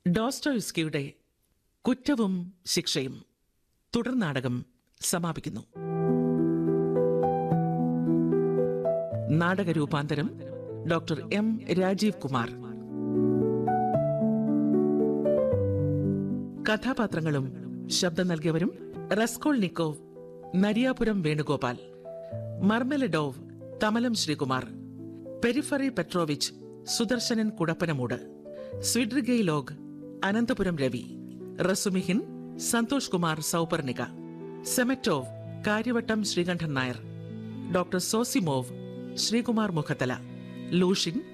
ഡോസ്റ്റോയുസ്കിയുടെ കുറ്റവും ശിക്ഷയും തുടർ നാടകം സമാപിക്കുന്നു നാടക രൂപാന്തരം ഡോക്ടർ എം രാജീവ് കുമാർ കഥാപാത്രങ്ങളും ശബ്ദം നൽകിയവരും Raskolnikov Nariyapuram Venugopal Marmeladov Thamalam Sreekumar Porfiry Petrovich Sudarsanan Kudappanamoodu Svidrigailov Ananthapuram Ravi Razumikhin Santhosh Kumar Souparnika Zametov Karyavattom Sreekantan Nair doctor Zosimov Sreekumar Mukhathala Luzhin